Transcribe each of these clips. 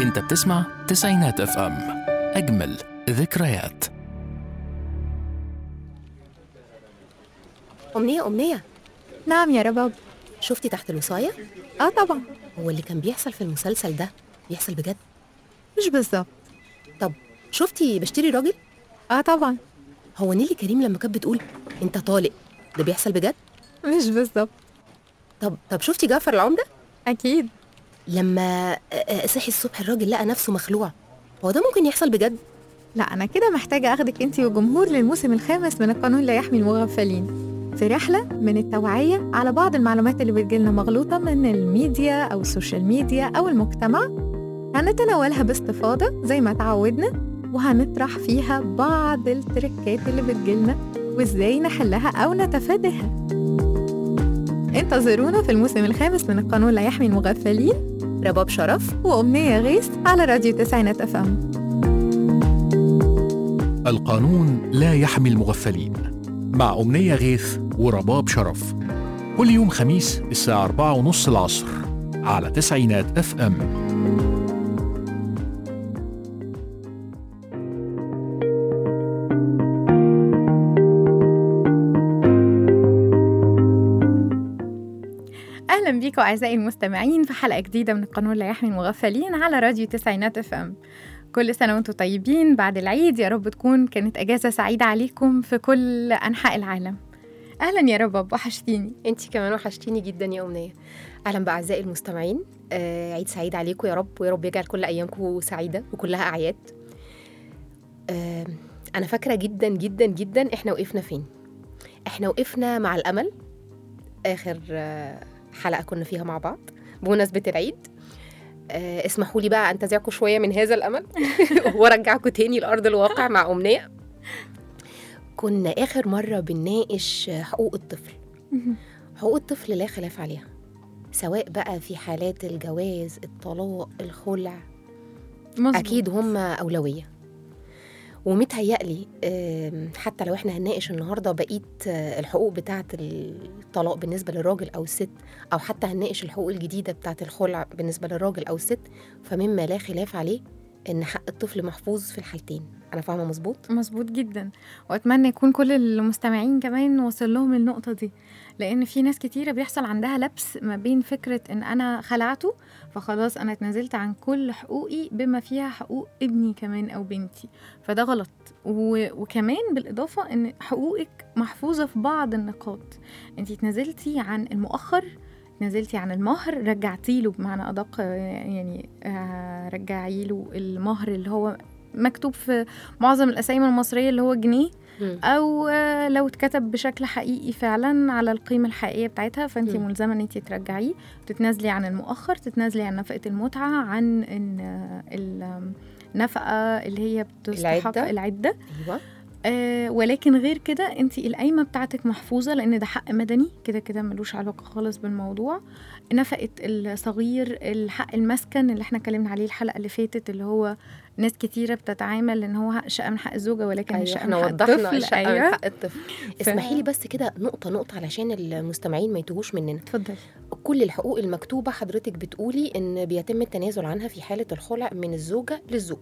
انت بتسمع تسعينات اف ام اجمل ذكريات أمنية أمنية نعم يا رباب شفتي تحت الوصاية؟ اه طبعا هو اللي كان بيحصل في المسلسل ده بيحصل بجد؟ مش بالظبط طب شفتي بشتري راجل؟ اه طبعا هو نيلي كريم لما كانت بتقول أنت طالق ده بيحصل بجد؟ مش بالظبط طب طب شفتي جعفر العمدة؟ اكيد لما آه، آه، صحي الصبح الراجل لقى نفسه مخلوع هو ده ممكن يحصل بجد؟ لا انا كده محتاجه اخدك انت والجمهور للموسم الخامس من القانون لا يحمي المغفلين في رحلة من التوعية على بعض المعلومات اللي بتجيلنا مغلوطة من الميديا أو السوشيال ميديا أو المجتمع هنتناولها باستفاضة زي ما تعودنا وهنطرح فيها بعض التركات اللي بتجيلنا وإزاي نحلها أو نتفاداها انتظرونا في الموسم الخامس من القانون لا يحمي المغفلين رباب شرف وأمنية غيث على راديو تسعينات أف أم القانون لا يحمي المغفلين مع أمنية غيث ورباب شرف كل يوم خميس الساعة أربعة ونص العصر على تسعينات اف ام اهلا بيكم اعزائي المستمعين في حلقه جديده من القانون لا يحمي المغفلين على راديو تسعينات اف ام كل سنه وانتم طيبين بعد العيد يا رب تكون كانت اجازه سعيده عليكم في كل انحاء العالم اهلا يا رباب وحشتيني انتي كمان وحشتيني جدا يا أمنية أهلا بأعزائي المستمعين آه عيد سعيد عليكم يا رب ويا رب يجعل كل أيامكم سعيدة وكلها أعياد آه أنا فاكرة جدا جدا جدا إحنا وقفنا فين إحنا وقفنا مع الأمل آخر آه حلقة كنا فيها مع بعض بمناسبة العيد آه اسمحوا لي بقى أنتزعكم شوية من هذا الأمل وأرجعكم تاني لأرض الواقع مع أمنية كنا آخر مرة بنناقش حقوق الطفل حقوق الطفل لا خلاف عليها سواء بقى في حالات الجواز الطلاق الخلع مظبوط. أكيد هم أولوية ومتهيألي آم، حتى لو احنا هنناقش النهارده بقيه آه، الحقوق بتاعه الطلاق بالنسبه للراجل او الست او حتى هنناقش الحقوق الجديده بتاعه الخلع بالنسبه للراجل او الست فمما لا خلاف عليه ان حق الطفل محفوظ في الحالتين انا فاهمه مظبوط مظبوط جدا واتمنى يكون كل المستمعين كمان وصل لهم النقطه دي لان في ناس كتيره بيحصل عندها لبس ما بين فكره ان انا خلعته فخلاص انا اتنازلت عن كل حقوقي بما فيها حقوق ابني كمان او بنتي فده غلط و... وكمان بالاضافه ان حقوقك محفوظه في بعض النقاط انت اتنازلتي عن المؤخر نزلتي عن المهر رجعتي له بمعنى ادق آه، يعني آه، رجعي له المهر اللي هو مكتوب في معظم الاسامي المصريه اللي هو جنيه مم. او آه، لو اتكتب بشكل حقيقي فعلا على القيمه الحقيقيه بتاعتها فانت مم. ملزمه ان انت ترجعيه تتنازلي عن المؤخر تتنازلي عن نفقه المتعه عن إن آه، النفقه اللي هي بتستحق العدة. العده ايوه آه ولكن غير كده انت القايمه بتاعتك محفوظه لان ده حق مدني كده كده ملوش علاقه خالص بالموضوع نفقه الصغير الحق المسكن اللي احنا اتكلمنا عليه الحلقه اللي فاتت اللي هو ناس كتيره بتتعامل ان هو شقه من حق الزوجه ولكن ايوه الشقه احنا من حق وضحنا الطفل الشقه من ايوه حق الطفل اسمحي لي بس كده نقطه نقطه علشان المستمعين ما يتوهوش مننا اتفضل كل الحقوق المكتوبة حضرتك بتقولي إن بيتم التنازل عنها في حالة الخلع من الزوجة للزوج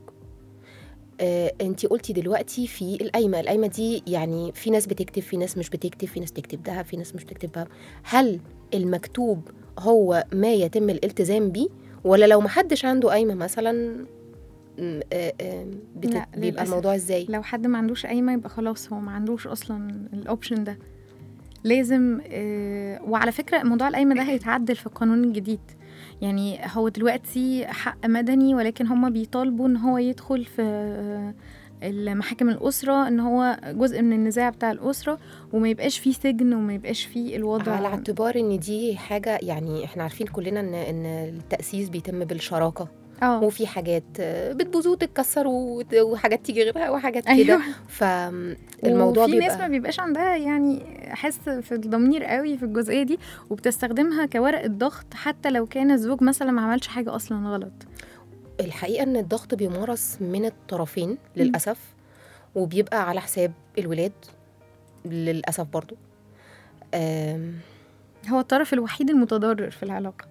آه، انتي قلتي دلوقتي في القايمة القايمة دي يعني في ناس بتكتب في ناس مش بتكتب في ناس تكتب دهب في ناس مش بتكتب دهب هل المكتوب هو ما يتم الالتزام بيه ولا لو محدش عنده قايمة مثلا م، آه، آه، بت- لا، بيبقى للأسف. الموضوع ازاي لو حد ما عندوش قايمه يبقى خلاص هو ما عندوش اصلا الاوبشن ده لازم آه وعلى فكره موضوع القايمه ده هيتعدل في القانون الجديد يعني هو دلوقتي حق مدني ولكن هم بيطالبوا ان هو يدخل في آه، المحاكم الأسرة إن هو جزء من النزاع بتاع الأسرة وما يبقاش فيه سجن وما يبقاش فيه الوضع على اعتبار ان دي حاجة يعني احنا عارفين كلنا ان ان التأسيس بيتم بالشراكة اه وفي حاجات بتبوظ وتتكسر وت- وحاجات تيجي غيرها وحاجات كده أيوه فالموضوع وفي ناس ما بيبقى بيبقاش عندها يعني حس في الضمير قوي في الجزئيه دي وبتستخدمها كورقه ضغط حتى لو كان الزوج مثلا ما عملش حاجه اصلا غلط الحقيقه ان الضغط بيمارس من الطرفين للاسف وبيبقى على حساب الولاد للاسف برضو آم، هو الطرف الوحيد المتضرر في العلاقه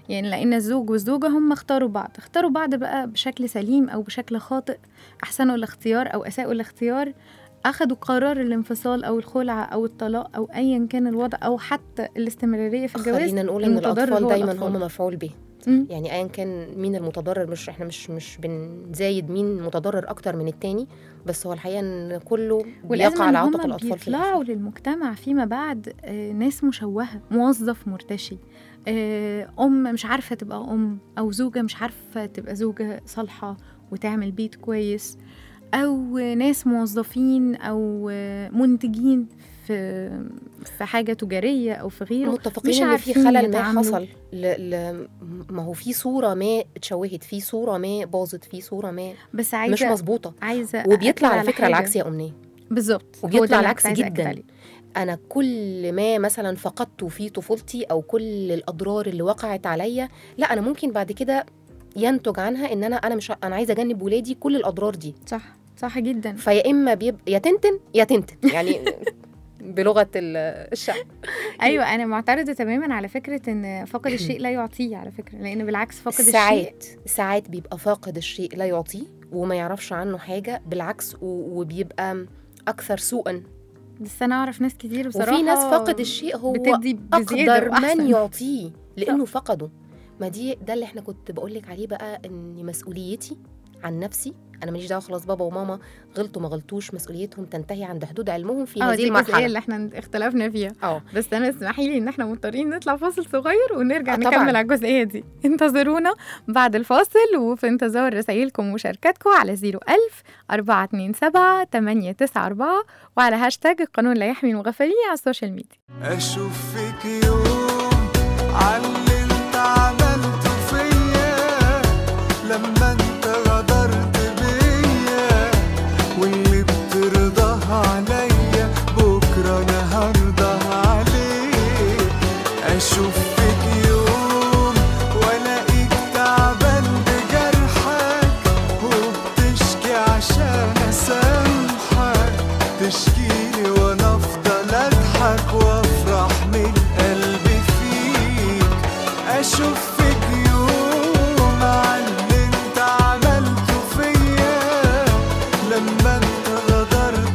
يعني لان الزوج والزوجه هم اختاروا بعض اختاروا بعض بقى بشكل سليم او بشكل خاطئ احسنوا الاختيار او اساءوا الاختيار اخدوا قرار الانفصال او الخلع او الطلاق او ايا كان الوضع او حتى الاستمراريه في الجواز خلينا نقول ان المتضرر الاطفال هو دايما الأطفال. هم مفعول به مم. يعني ايا كان مين المتضرر مش احنا مش مش بنزايد مين متضرر اكتر من التاني بس هو الحقيقه ان كله والازمه بيقع ان على عاتق هم الاطفال في الآخر. بيطلعوا للمجتمع فيما بعد آه، ناس مشوهه موظف مرتشي آه، ام مش عارفه تبقى ام او زوجه مش عارفه تبقى زوجه صالحه وتعمل بيت كويس او ناس موظفين او آه، منتجين في في حاجه تجاريه او في غيره متفقين مش ان في عارفين خلل ما يتعاملوا. حصل ل... ل... ما هو في صوره ما اتشوهت في صوره ما باظت في صوره ما بس مش عايزه مظبوطه عايزه وبيطلع أأكد على فكره حاجة. العكس يا امنيه بالظبط هو وبيطلع ده اللي العكس كنت عايزة أأكد جداً. عليه. انا كل ما مثلا فقدته في طفولتي او كل الاضرار اللي وقعت عليا لا انا ممكن بعد كده ينتج عنها ان انا انا مش انا عايزه اجنب ولادي كل الاضرار دي صح صح جدا فيا اما بيبقى يا تنتن يا تنتن يعني بلغه ال- الشعب ايوه انا معترضه تماما على فكره ان فقد الشيء لا يعطيه على فكره لان بالعكس فقد الشيء ساعات ساعات بيبقى فاقد الشيء لا يعطيه وما يعرفش عنه حاجه بالعكس و- وبيبقى اكثر سوءا بس انا اعرف ناس كتير بصراحه وفي ناس فقد الشيء هو بتدي بزياده اقدر من وأحسن. يعطيه لانه فقده ما دي ده اللي احنا كنت بقول لك عليه بقى ان مسؤوليتي عن نفسي انا ماليش دعوه خلاص بابا وماما غلطوا ما غلطوش مسؤوليتهم تنتهي عند حدود علمهم في اه هذه دي الجزئيه المرحله اللي احنا اختلفنا فيها اه بس انا اسمحي لي ان احنا مضطرين نطلع فاصل صغير ونرجع آه، نكمل طبعاً. على الجزئيه دي انتظرونا بعد الفاصل وفي انتظار رسائلكم ومشاركاتكم على 01000 427 894 وعلى هاشتاج القانون لا يحمي المغفلين على السوشيال ميديا اشوف فيك يوم على اللي انت عملته فيا لما انت غدرت بيا واللي بترضاها عليا بكره انا هرضى عليك اشوف فيك يوم والاقيك تعبان بجرحك وبتشكي عشان اسامحك تشكيلي وانا افضل اضحك وافرح من قلبي فيك اشوف فيك يوم عن اللي انت عملته فيا لما انت غدرت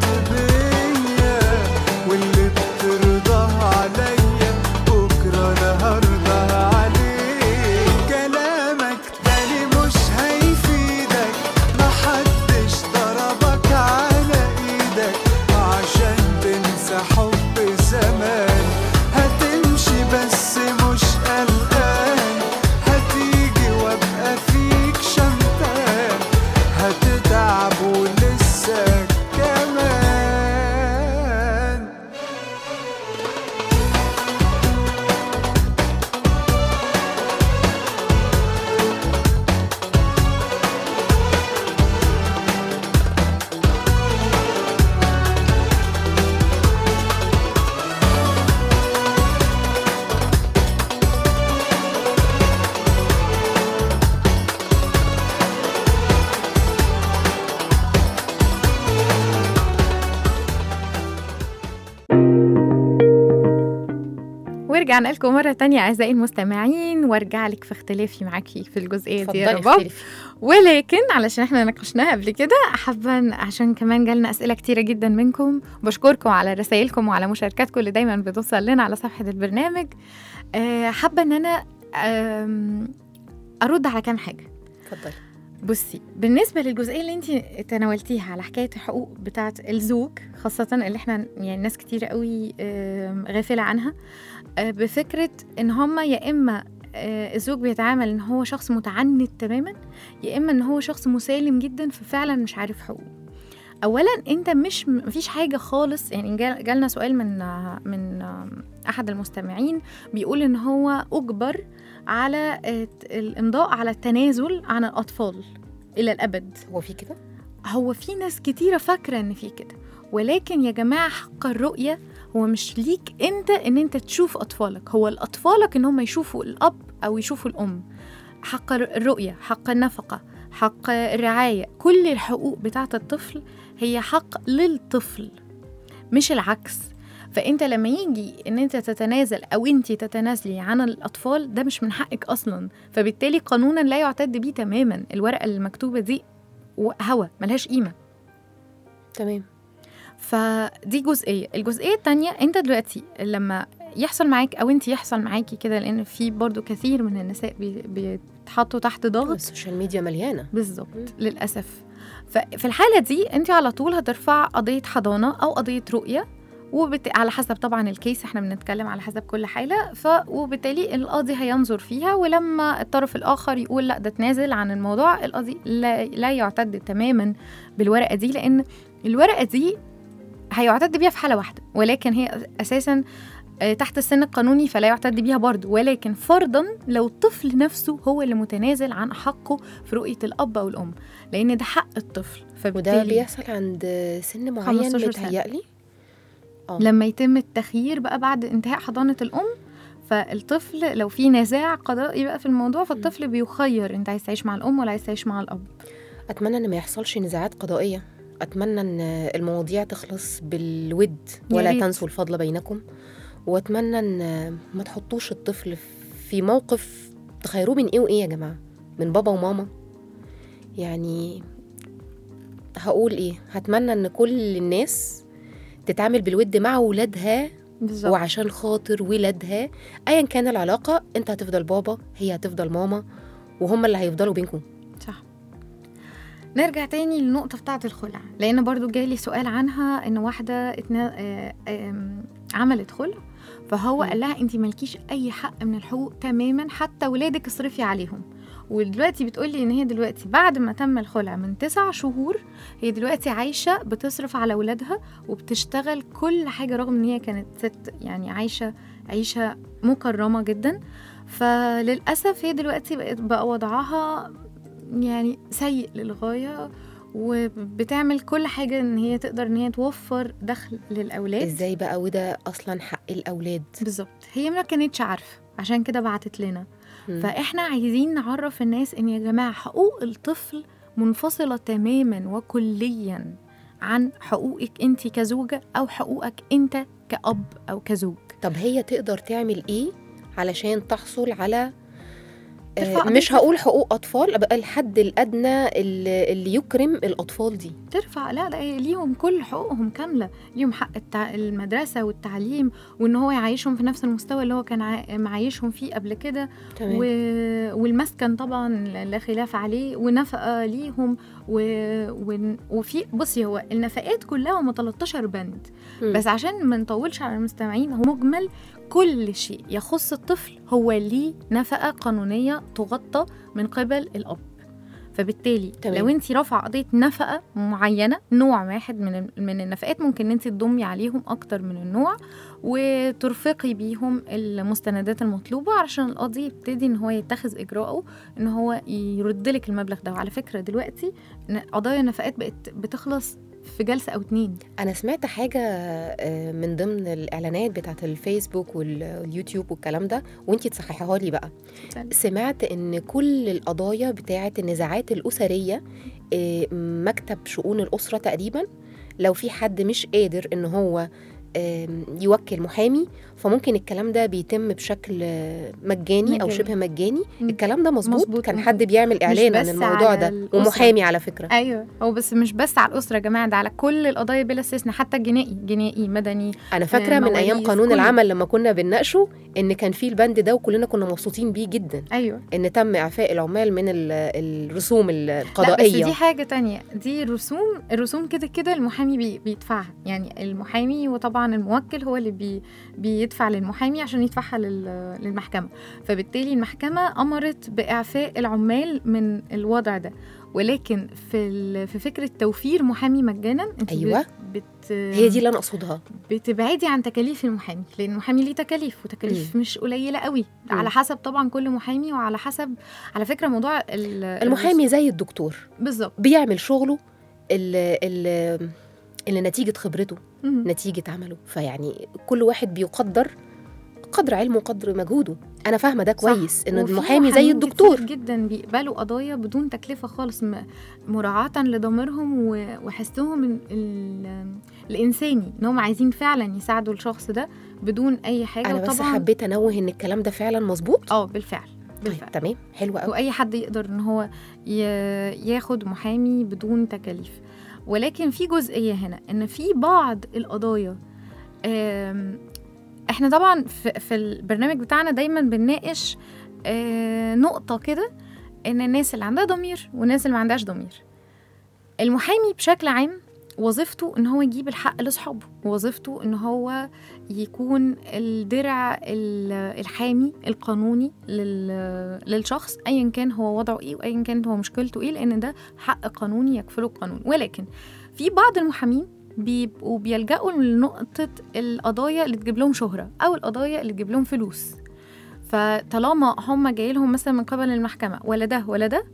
بيا واللي بترضاه عليا بكره انا هرضى عليك كلامك تاني مش هيفيدك محدش ضربك على ايدك عشان تنسى حب زمان هتمشي بس مش قلقان هتيجي وابقى فيك شمتان هتتعب ولسه كمان ورجعنا لكم مرة تانية أعزائي المستمعين وارجع لك في اختلافي معاكي في الجزئية دي يا اتفضلي رباب اختلفي. ولكن علشان احنا ناقشناها قبل كده حابة إن- عشان كمان جالنا أسئلة كتيرة جدا منكم بشكركم على رسائلكم وعلى مشاركاتكم اللي دايما بتوصل لنا على صفحة البرنامج آه، حابة إن أنا آم، أرد على كام حاجة اتفضلي بصي بالنسبه للجزئيه اللي انت تناولتيها على حكايه الحقوق بتاعه الزوج خاصه اللي احنا يعني ناس كتير قوي آم، غافله عنها آه، بفكره ان هما يا اما آه، الزوج بيتعامل ان هو شخص متعنت تماما يا اما ان هو شخص مسالم جدا ففعلا مش عارف حقوقه اولا انت مش مفيش حاجه خالص يعني جال- جالنا سؤال من آه، من آه، احد المستمعين بيقول ان هو اجبر على آه، الامضاء على التنازل عن الاطفال الى الابد هو في كده هو في ناس كتيره فاكره ان في كده ولكن يا جماعه حق الرؤيه هو مش ليك انت ان انت تشوف اطفالك هو لاطفالك ان هم يشوفوا الاب او يشوفوا الام حق الرؤيه حق النفقه حق الرعايه كل الحقوق بتاعه الطفل هي حق للطفل مش العكس فانت لما يجي ان انت تتنازل او انت تتنازلي عن الاطفال ده مش من حقك اصلا فبالتالي قانونا لا يعتد بيه تماما الورقه المكتوبه دي هوا ملهاش قيمه تمام فدي جزئيه الجزئيه التانية انت دلوقتي لما يحصل معاك او انت يحصل معاكي كده لان في برضو كثير من النساء بي- بيتحطوا تحت ضغط السوشيال ميديا مليانه مم. بالظبط للاسف ففي الحاله دي انت على طول هترفع قضيه حضانه او قضيه رؤيه وبت... على حسب طبعا الكيس احنا بنتكلم على حسب كل حاله ف وبالتالي القاضي هينظر فيها ولما الطرف الاخر يقول لا ده تنازل عن الموضوع القاضي لا, لا يعتد تماما بالورقه دي لان الورقه دي هيعتد بيها في حاله واحده ولكن هي اساسا آه، تحت السن القانوني فلا يعتد بيها برضه ولكن فرضا لو الطفل نفسه هو اللي متنازل عن حقه في رؤيه الاب او الام لان ده حق الطفل وده فبالتالي بيحصل عند سن معين 15 سنة. متهيألي آه. لما يتم التخيير بقى بعد انتهاء حضانه الام فالطفل لو في نزاع قضائي بقى في الموضوع فالطفل بيخير انت عايز تعيش مع الام ولا عايز تعيش مع الاب اتمنى ان ما يحصلش نزاعات قضائيه اتمنى ان المواضيع تخلص بالود يا ولا ريت. تنسوا الفضل بينكم واتمنى ان ما تحطوش الطفل في موقف تخيروه من ايه وايه يا جماعه من بابا وماما يعني هقول ايه هتمنى ان كل الناس تتعامل بالود مع ولادها بالظبط وعشان خاطر ولادها ايا كان العلاقه انت هتفضل بابا هي هتفضل ماما وهما اللي هيفضلوا بينكم صح نرجع تاني للنقطة بتاعة الخلع لأن برضو جالي سؤال عنها إن واحدة اتنا... آه، آم، عملت خلع فهو مم. قال لها أنت مالكيش أي حق من الحقوق تماما حتى ولادك اصرفي عليهم ودلوقتي بتقولي إن هي دلوقتي بعد ما تم الخلع من تسع شهور هي دلوقتي عايشة بتصرف على ولادها وبتشتغل كل حاجة رغم إن هي كانت ست يعني عايشة عيشة مكرمة جدا فللأسف هي دلوقتي بقت بقى وضعها يعني سيء للغاية وبتعمل كل حاجة ان هي تقدر ان هي توفر دخل للأولاد ازاي بقى وده اصلا حق الاولاد بالظبط هي ما كانتش عارفة عشان كده بعتت لنا مم. فاحنا عايزين نعرف الناس ان يا جماعة حقوق الطفل منفصلة تماما وكليا عن حقوقك انت كزوجة او حقوقك انت كأب او كزوج طب هي تقدر تعمل ايه علشان تحصل على آه، ترفع مش قضية هقول حقوق اطفال بقى الحد الادنى اللي, اللي يكرم الاطفال دي ترفع لا لا ليهم كل حقوقهم كامله ليهم حق التع... المدرسه والتعليم وان هو يعيشهم في نفس المستوى اللي هو كان ع... معيشهم فيه قبل كده تمام و... والمسكن طبعا لا خلاف عليه ونفقه ليهم و... و... وفي بصي هو النفقات كلها هم 13 بند مم. بس عشان ما نطولش على المستمعين هو مجمل كل شيء يخص الطفل هو ليه نفقه قانونيه تغطى من قبل الاب فبالتالي تمام. تمام. لو انت رافعه قضيه نفقه معينه نوع واحد من ال- من النفقات ممكن انت تضمي عليهم اكتر من النوع وترفقي بيهم المستندات المطلوبه علشان القاضي يبتدي ان هو يتخذ اجراءه ان هو يرد لك المبلغ ده وعلى فكره دلوقتي ن- قضايا النفقات بقت بتخلص في جلسه او اتنين انا سمعت حاجه آه، من ضمن الاعلانات بتاعت الفيسبوك وال- واليوتيوب والكلام ده وانتي تصححيها لي بقى سمعت ان كل القضايا بتاعت النزاعات الاسريه آه، مكتب شؤون الاسره تقريبا لو في حد مش قادر ان هو آم، يوكل محامي فممكن الكلام ده بيتم بشكل آه، مجاني او مجاني. شبه مجاني مم. الكلام ده مظبوط مظبوط. كان حد بيعمل اعلان عن بس الموضوع على ده الأسرة. ومحامي على فكره ايوه هو بس مش بس على الاسره يا جماعه ده على كل القضايا بلا استثناء حتى الجنائي جنائي مدني انا فاكره من ايام مواليد، قانون كله. العمل لما كنا بنناقشه ان كان في البند ده وكلنا كنا مبسوطين بيه جدا ايوه ان تم اعفاء العمال من ال- الرسوم لا بس القضائيه دي حاجه تانية دي رسوم الرسوم كده كده المحامي بي بيدفعها يعني المحامي وطبعا الموكل هو اللي بي بيدفع للمحامي عشان يدفعها لل- للمحكمه فبالتالي المحكمه امرت باعفاء العمال من الوضع ده ولكن في ال- في فكره توفير محامي مجانا انت أيوة. بت بت هي دي اللي انا اقصدها بتبعدي عن تكاليف المحامي لان المحامي ليه تكاليف وتكاليف مش قليله قوي مم. على حسب طبعا كل محامي وعلى حسب على فكره موضوع ال- المحامي زي الدكتور بالظبط بيعمل شغله اللي, اللي, اللي نتيجه خبرته مم. نتيجه عمله فيعني كل واحد بيقدر قدر علمه وقدر مجهوده انا فاهمه ده صح. كويس ان وفي المحامي زي محامين الدكتور كتير جدا بيقبلوا قضايا بدون تكلفه خالص م- مراعاه لضميرهم و- وحسهم ال- ال- الانساني ان هم عايزين فعلا يساعدوا الشخص ده بدون اي حاجه انا بس وطبعا حبيت انوه ان الكلام ده فعلا مظبوط اه بالفعل طيب بالفعل تمام حلو قوي واي حد يقدر ان هو ي- ياخد محامي بدون تكاليف ولكن في جزئيه هنا ان في بعض القضايا آم، احنا طبعا في, في البرنامج بتاعنا دايما بنناقش آه، نقطه كده ان الناس اللي عندها ضمير والناس اللي ما عندهاش ضمير المحامي بشكل عام وظيفته ان هو يجيب الحق لاصحابه وظيفته ان هو يكون الدرع ال- الحامي القانوني لل- للشخص ايا كان هو وضعه ايه وايا كان هو مشكلته ايه لان ده حق قانوني يكفله القانون ولكن في بعض المحامين بيبقوا بيلجأوا لنقطة القضايا اللي تجيب لهم شهرة أو القضايا اللي تجيب لهم فلوس فطالما هم جاي لهم مثلا من قبل المحكمة ولا ده ولا ده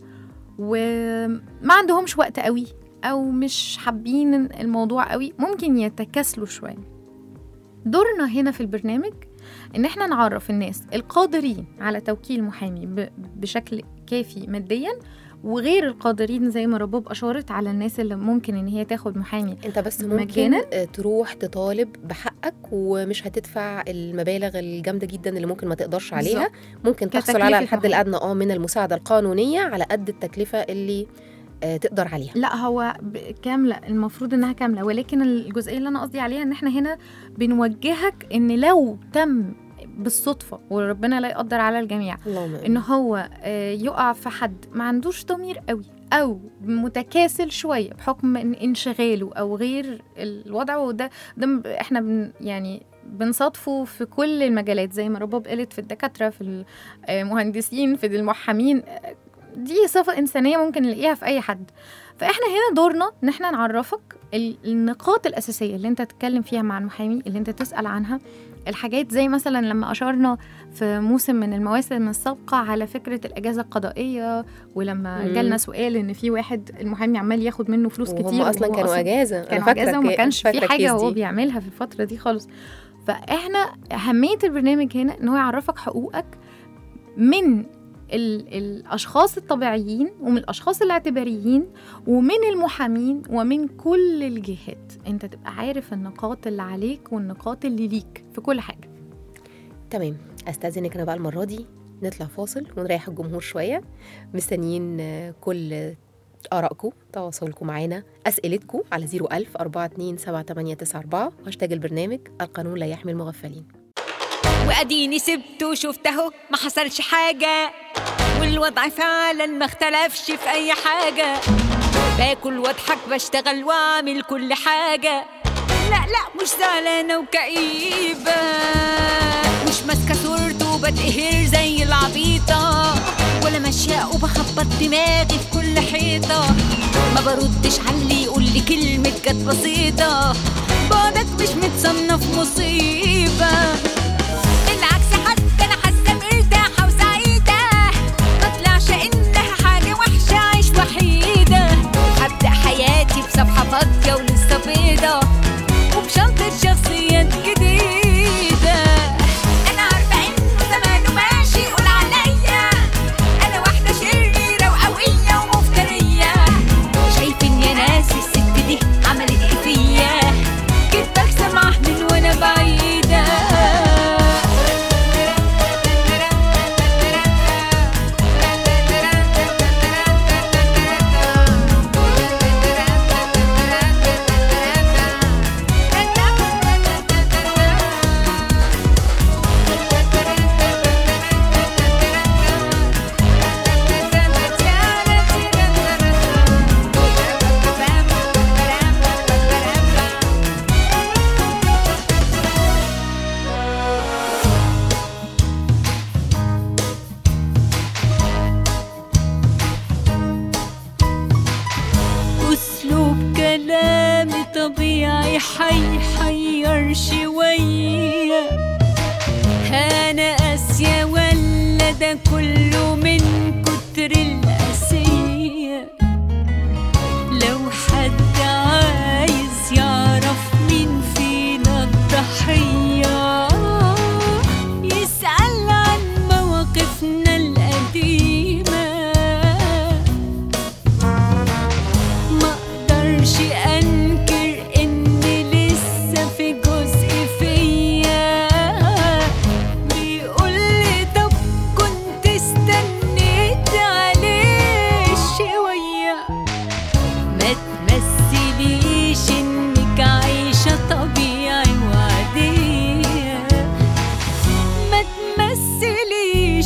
وما عندهمش وقت قوي أو مش حابين الموضوع قوي ممكن يتكاسلوا شوية دورنا هنا في البرنامج ان احنا نعرف الناس القادرين على توكيل محامي ب- بشكل كافي ماديا وغير القادرين زي ما رباب اشارت على الناس اللي ممكن ان هي تاخد محامي انت بس ممكن مجانا؟ آه، تروح تطالب بحقك ومش هتدفع المبالغ الجامده جدا اللي ممكن ما تقدرش عليها بالظبط. ممكن تحصل كتكلفة على الحد محامي. الادنى اه من المساعده القانونيه على قد التكلفه اللي آه، تقدر عليها لا هو ب- كامله المفروض انها كامله ولكن الجزئيه اللي انا قصدي عليها ان احنا هنا بنوجهك ان لو تم بالصدفه وربنا لا يقدر على الجميع اللهم ان هو آه، يقع في حد ما عندوش ضمير قوي او متكاسل شويه بحكم إن انشغاله او غير الوضع وده ده م- احنا بن يعني بنصادفه في كل المجالات زي ما رباب قالت في الدكاتره في المهندسين في المحامين آه، دي صفه انسانيه ممكن نلاقيها في اي حد فاحنا هنا دورنا ان احنا نعرفك ال- النقاط الاساسيه اللي انت تتكلم فيها مع المحامي اللي انت تسال عنها الحاجات زي مثلا لما اشرنا في موسم من المواسم السابقة على فكرة الأجازة القضائية ولما مم. جالنا سؤال إن في واحد المحامي عمال ياخد منه فلوس وهم كتير اصلا وهو كانوا اجازه أنا كانوا فاكرة أجازة وما الك- كانش فاكرة في حاجة الكيس هو دي. بيعملها في الفترة دي خالص فإحنا أهمية البرنامج هنا إن هو يعرفك حقوقك من ال- الأشخاص الطبيعيين ومن الأشخاص الاعتباريين ومن المحامين ومن كل الجهات أنت تبقى عارف النقاط اللي عليك والنقاط اللي ليك في كل حاجة تمام استاذنك انا بقى المره دي نطلع فاصل ونريح الجمهور شويه مستنيين آه، كل آرائكم تواصلكم معانا أسئلتكم على 01000 427 وهاشتاج البرنامج القانون لا يحمي المغفلين واديني سبته وشفت اهو ما حصلش حاجة والوضع فعلا ما اختلفش في اي حاجة باكل واضحك بشتغل واعمل كل حاجة لا لا مش زعلانة وكئيبة مش ماسكة صورته وبتقهر زي العبيطة ولا ماشية وبخبط دماغي في كل حيطة ما بردش على اللي يقول لي كلمة كانت بسيطة بعدك مش متصنف مصيبة بالعكس حتى انا حاسه مرتاحه وسعيده ما طلعش انها حاجه وحشه عيش وحيده هبدا حياتي بصفحه فاضيه ولسه بيضه وبشنطه شخصيات جديده انا عارفه انه زمانه ماشي يقول عليا انا واحده شريره وقويه ومفتريه شايفين يا ناس الست دي عملت ايه فيا كنت بكسب من وانا بعيده أسلوب كلامي طبيعي حيحير شوية أنا قاسية ولا ده كله من كتر القاسية لو حد عايز يعرف مين فينا الضحية يسأل عن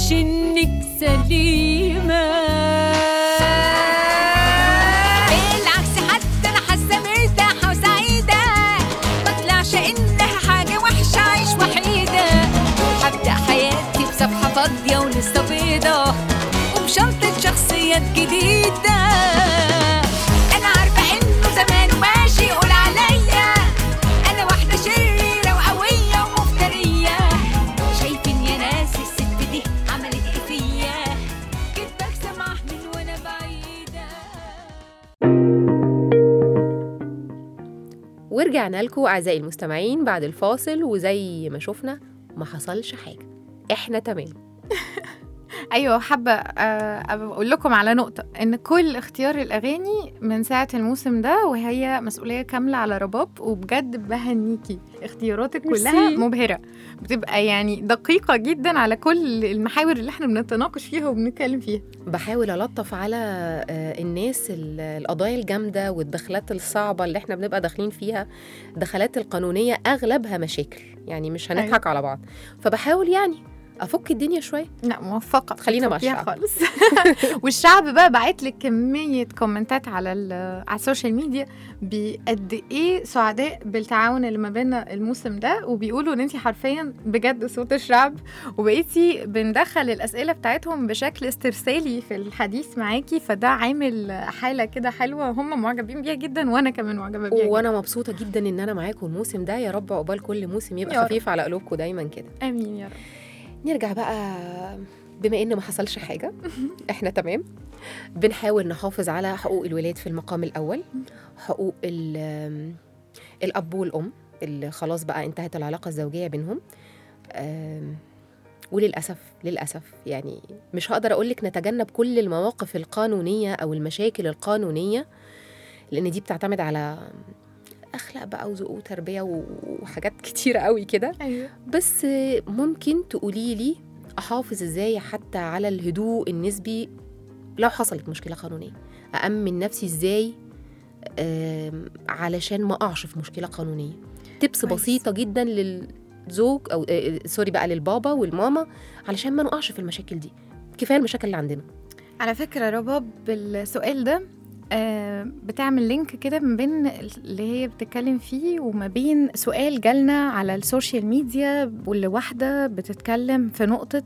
تقولش انك سليمة بالعكس حتى انا حاسة مرتاحة وسعيدة ما طلعش انها حاجة وحشة عيش وحيدة هبدأ حياتي بصفحة فاضية ولسه بيضة وبشنطة شخصيات جديدة أنا عارفة إنه زمان ماشي يقول عليا أنا واحدة شريرة وقوية ومفترية شايفين يا ناس الست دي عملت إيه فيا كنت بكسب من وأنا بعيدة ورجعنا لكم اعزائي المستمعين بعد الفاصل وزي ما شفنا ما حصلش حاجه احنا تمام ايوه حابه آه، أبقى اقول لكم على نقطه ان كل اختيار الاغاني من ساعه الموسم ده وهي مسؤوليه كامله على رباب وبجد بهنيكي اختياراتك كلها ميرسي. مبهره بتبقى يعني دقيقه جدا على كل المحاور اللي احنا بنتناقش فيها وبنتكلم فيها بحاول الطف على آه، الناس ال- القضايا الجامده والدخلات الصعبه اللي احنا بنبقى داخلين فيها الدخلات القانونيه اغلبها مشاكل يعني مش هنضحك على بعض فبحاول يعني افك الدنيا شويه لا موفقه خلينا مع فيها الشعب. خالص والشعب بقى بعت لك كميه كومنتات على ال- على السوشيال ميديا بقد ايه سعداء بالتعاون اللي ما بيننا الموسم ده وبيقولوا ان انت حرفيا بجد صوت الشعب وبقيتي بندخل الاسئله بتاعتهم بشكل استرسالي في الحديث معاكي فده عامل حاله كده حلوه هم معجبين بيها جدا وانا كمان معجبه بيها جدا. وانا مبسوطه جدا ان انا معاكم الموسم ده يا رب عقبال كل موسم يا يبقى رب. خفيف على قلوبكم دايما كده امين يا رب نرجع بقى بما ان ما حصلش حاجه احنا تمام بنحاول نحافظ على حقوق الولاد في المقام الاول حقوق ال- الاب والام اللي خلاص بقى انتهت العلاقه الزوجيه بينهم آم، وللاسف للاسف يعني مش هقدر اقول لك نتجنب كل المواقف القانونيه او المشاكل القانونيه لان دي بتعتمد على اخلاق بقى وذوق وتربيه و- وحاجات كتيره قوي كده ايوه بس ممكن تقولي لي احافظ ازاي حتى على الهدوء النسبي لو حصلت مشكله قانونيه أأمن نفسي ازاي آم، علشان ما اقعش في مشكله قانونيه تبس كويس. بسيطه جدا للزوج او آه، سوري بقى للبابا والماما علشان ما نقعش في المشاكل دي كفايه المشاكل اللي عندنا على فكرة رباب بالسؤال ده آه، بتعمل لينك كده ما بين اللي هي بتتكلم فيه وما بين سؤال جالنا على السوشيال ميديا واللي واحدة بتتكلم في نقطة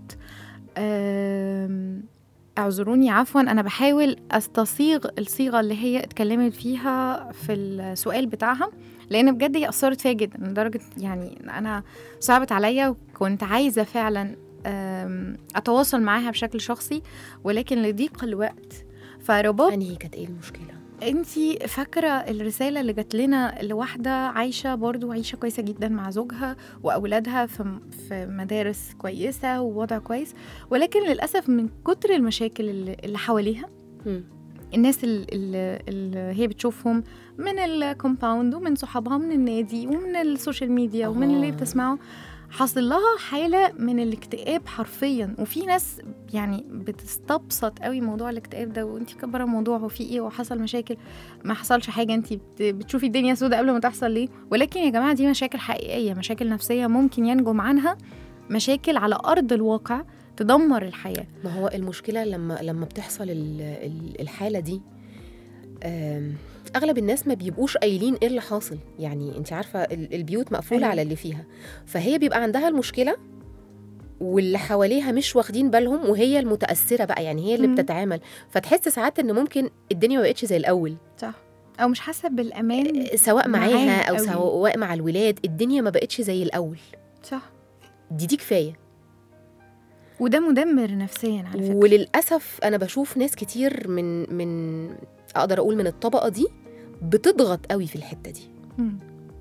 آم، اعذروني عفوا انا بحاول استصيغ الصيغه اللي هي اتكلمت فيها في السؤال بتاعها لان بجد هي اثرت فيا جدا لدرجه يعني انا صعبت عليا وكنت عايزه فعلا آم، اتواصل معاها بشكل شخصي ولكن لضيق الوقت فرباب انهي كانت ايه المشكله انتي فاكرة الرسالة اللي جات لنا لواحدة عايشة برضو عيشة كويسة جدا مع زوجها وأولادها في, في مدارس كويسة ووضع كويس ولكن للأسف من كتر المشاكل اللي, اللي حواليها مم. الناس اللي, اللي هي بتشوفهم من الكومباوند ومن صحابها من النادي ومن السوشيال ميديا ومن اللي آه. بتسمعه حاصل لها حالة من الاكتئاب حرفيا وفي ناس يعني بتستبسط قوي موضوع الاكتئاب ده وانت مكبره الموضوع وفي ايه وحصل مشاكل ما حصلش حاجه انت بت- بتشوفي الدنيا سودة قبل ما تحصل ليه ولكن يا جماعه دي مشاكل حقيقيه مشاكل نفسيه ممكن ينجم عنها مشاكل على ارض الواقع تدمر الحياه ما هو المشكله لما لما بتحصل ال- ال- الحاله دي آم، اغلب الناس ما بيبقوش قايلين ايه اللي حاصل يعني انت عارفه ال- البيوت مقفوله أيوة. على اللي فيها فهي بيبقى عندها المشكله واللي حواليها مش واخدين بالهم وهي المتاثره بقى يعني هي اللي مم. بتتعامل فتحس ساعات ان ممكن الدنيا ما بقتش زي الاول صح او مش حاسه بالامان سواء معاها معاها او قوي. سواء مع الولاد الدنيا ما بقتش زي الاول صح دي دي كفايه وده مدمر نفسيا على فكره وللاسف انا بشوف ناس كتير من من اقدر اقول من الطبقه دي بتضغط قوي في الحته دي مم.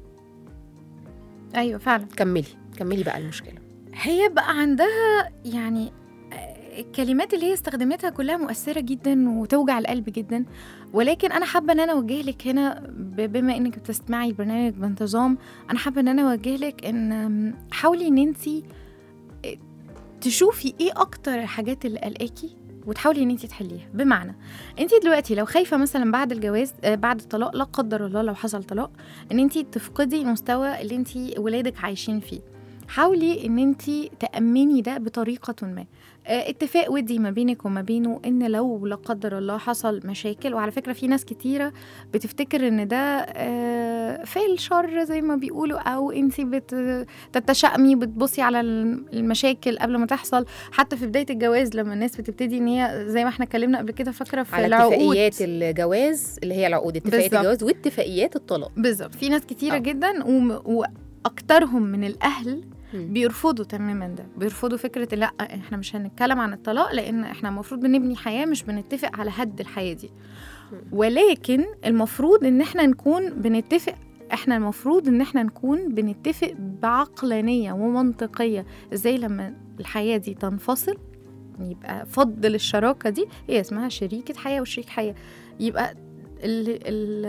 ايوه فعلا كملي كملي بقى المشكله هي بقى عندها يعني آه، الكلمات اللي هي استخدمتها كلها مؤثرة جدا وتوجع القلب جدا ولكن أنا حابة إن أنا أوجه لك هنا ب- بما إنك بتسمعي البرنامج بانتظام أنا حابة إن أنا أوجه لك إن آم، حاولي إن أنت تشوفي إيه أكتر الحاجات اللي قلقاكي وتحاولي ان انت تحليها بمعنى انت دلوقتي لو خايفه مثلا بعد الجواز آه، بعد الطلاق لا قدر الله لو حصل طلاق ان انت تفقدي المستوى اللي انت ولادك عايشين فيه حاولي ان انت تامني ده بطريقه ما آه، اتفاق ودي ما بينك وما بينه ان لو لا قدر الله حصل مشاكل وعلى فكره في ناس كتيره بتفتكر ان ده آه، فعل شر زي ما بيقولوا او انت بتتشائمي بتبصي على الم- المشاكل قبل ما تحصل حتى في بدايه الجواز لما الناس بتبتدي ان هي زي ما احنا اتكلمنا قبل كده فاكره في على العقود اتفاقيات الجواز اللي هي العقود اتفاقيات بالظبط. الجواز واتفاقيات الطلاق بالظبط في ناس كتيره آه. جدا وم- واكترهم من الاهل مم. بيرفضوا تماما ده بيرفضوا فكره لا احنا مش هنتكلم عن الطلاق لان احنا المفروض بنبني حياه مش بنتفق على هد الحياه دي ولكن المفروض ان احنا نكون بنتفق احنا المفروض ان احنا نكون بنتفق بعقلانيه ومنطقيه ازاي لما الحياه دي تنفصل يبقى فضل الشراكه دي هي اسمها شريكه حياه وشريك حياه يبقى ال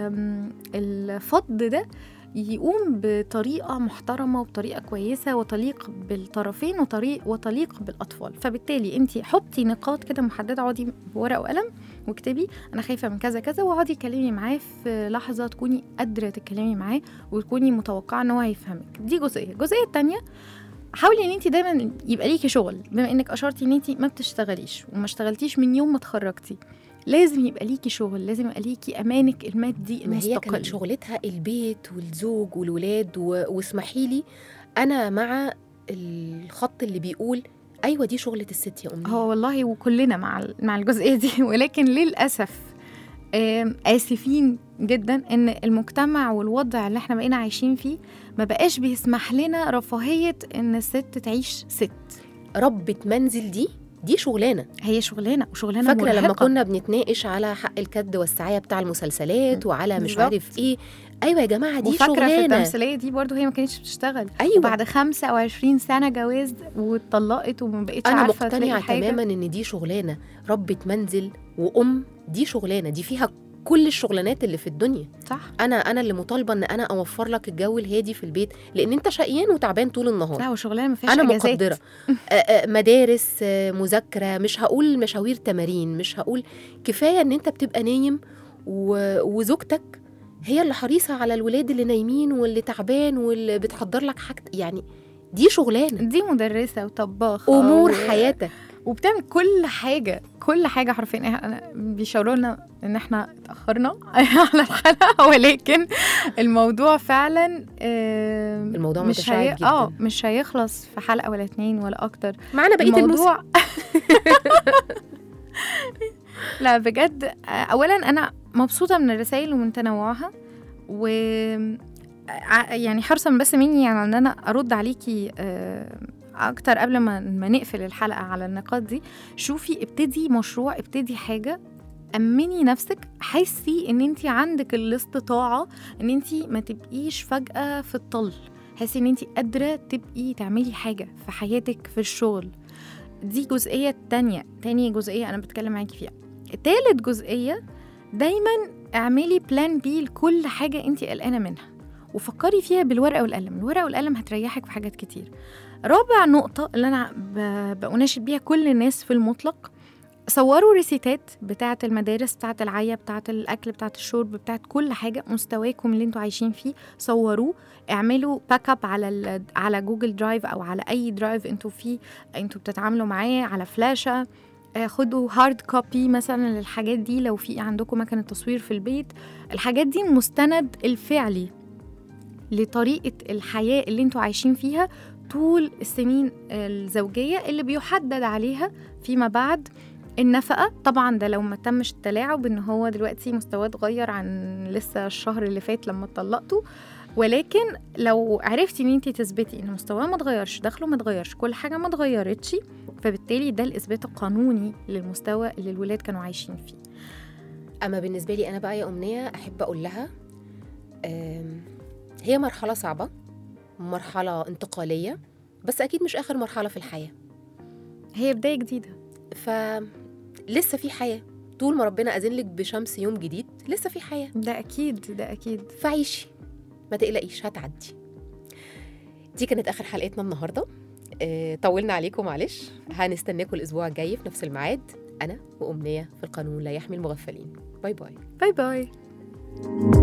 ال الفض ده يقوم بطريقة محترمة وبطريقة كويسة وتليق بالطرفين وطريق وتليق بالأطفال فبالتالي أنت حطي نقاط كده محددة اقعدي بورقة وقلم واكتبي أنا خايفة من كذا كذا واقعدي اتكلمي معاه في لحظة تكوني قادرة تتكلمي معاه وتكوني متوقعة إن هو هيفهمك دي جزئية الجزئية التانية حاولي ان انت دايما يبقى ليكي شغل بما انك اشرتي ان انت ما بتشتغليش وما اشتغلتيش من يوم ما اتخرجتي لازم يبقى ليكي شغل لازم يبقى ليكي امانك المادي ما هي المستقل كانت شغلتها البيت والزوج والولاد و... واسمحي لي انا مع الخط اللي بيقول ايوه دي شغله الست يا امي هو والله وكلنا مع ال- مع الجزئيه دي ولكن للاسف آم، اسفين جدا ان المجتمع والوضع اللي احنا بقينا عايشين فيه ما بقاش بيسمح لنا رفاهيه ان الست تعيش ست ربة منزل دي دي شغلانه هي شغلانه وشغلانه فاكره لما مرهقة. كنا بنتناقش على حق الكد والسعايه بتاع المسلسلات وعلى مش بالظبط. عارف ايه ايوه يا جماعه دي وفاكره في شغلانه التمثيليه دي برضو هي ما كانتش بتشتغل ايوه وبعد 25 سنه جواز واتطلقت وما بقتش انا عارفه تلاقي مقتنعه حاجة. تماما ان دي شغلانه ربة منزل وام دي شغلانه دي فيها كل الشغلانات اللي في الدنيا صح انا انا اللي مطالبه ان انا اوفر لك الجو الهادي في البيت لان انت شقيان وتعبان طول النهار لا وشغلانه ما فيهاش انا أجازات. مقدره آه، آه، مدارس آه، مذاكره مش هقول مشاوير تمارين مش هقول كفايه ان انت بتبقى نايم و- وزوجتك هي اللي حريصه على الولاد اللي نايمين واللي تعبان واللي بتحضر لك حاجه يعني دي شغلانه دي مدرسه وطباخه امور و- حياتك وبتعمل كل حاجه كل حاجه حرفيا احنا بيشاوروا لنا ان احنا اتاخرنا على الحلقه ولكن الموضوع فعلا آه، الموضوع مش متشعب هي... جداً. اه مش هيخلص في حلقه ولا اتنين ولا اكتر معانا بقيه الموضوع الموضوع لا بجد آه، اولا انا مبسوطه من الرسائل ومن تنوعها و ع- يعني حرصا بس مني يعني ان انا ارد عليكي آه، اكتر قبل ما ما نقفل الحلقه على النقاط دي شوفي ابتدي مشروع ابتدي حاجه امني نفسك حسي ان انت عندك الاستطاعه ان انت ما تبقيش فجاه في الطل حسي ان انت قادره تبقي تعملي حاجه في حياتك في الشغل دي جزئيه تانية تاني جزئيه انا بتكلم معاكي فيها تالت جزئيه دايما اعملي بلان بي لكل حاجه انت قلقانه منها وفكري فيها بالورقه والقلم الورقه والقلم هتريحك في حاجات كتير رابع نقطه اللي انا ب- بأناشد بيها كل الناس في المطلق صوروا ريسيتات بتاعة المدارس بتاعة العيا بتاعة الأكل بتاعة الشرب بتاعة كل حاجة مستواكم اللي انتوا عايشين فيه صوروه اعملوا باك اب على ال- على جوجل درايف أو على أي درايف انتوا فيه انتوا بتتعاملوا معاه على فلاشة آه، خدوا هارد كوبي مثلا للحاجات دي لو في عندكم مكنة تصوير في البيت الحاجات دي المستند الفعلي لطريقة الحياة اللي انتوا عايشين فيها طول السنين الزوجية اللي بيحدد عليها فيما بعد النفقة طبعا ده لو ما تمش التلاعب ان هو دلوقتي مستواه اتغير عن لسه الشهر اللي فات لما اتطلقتوا ولكن لو عرفتي ان انت تثبتي ان مستواه ما اتغيرش دخله ما اتغيرش كل حاجه ما اتغيرتش فبالتالي ده الاثبات القانوني للمستوى اللي الولاد كانوا عايشين فيه اما بالنسبه لي انا بقى يا امنيه احب اقول لها آم، هي مرحله صعبه مرحله انتقاليه بس اكيد مش اخر مرحله في الحياه هي بدايه جديده ف لسه في حياه طول ما ربنا اذن لك بشمس يوم جديد لسه في حياه ده اكيد ده اكيد فعيشي ما تقلقيش هتعدي دي كانت اخر حلقتنا النهارده آه، طولنا عليكم معلش هنستناكم الاسبوع الجاي في نفس الميعاد انا وامنيه في القانون لا يحمي المغفلين باي باي باي باي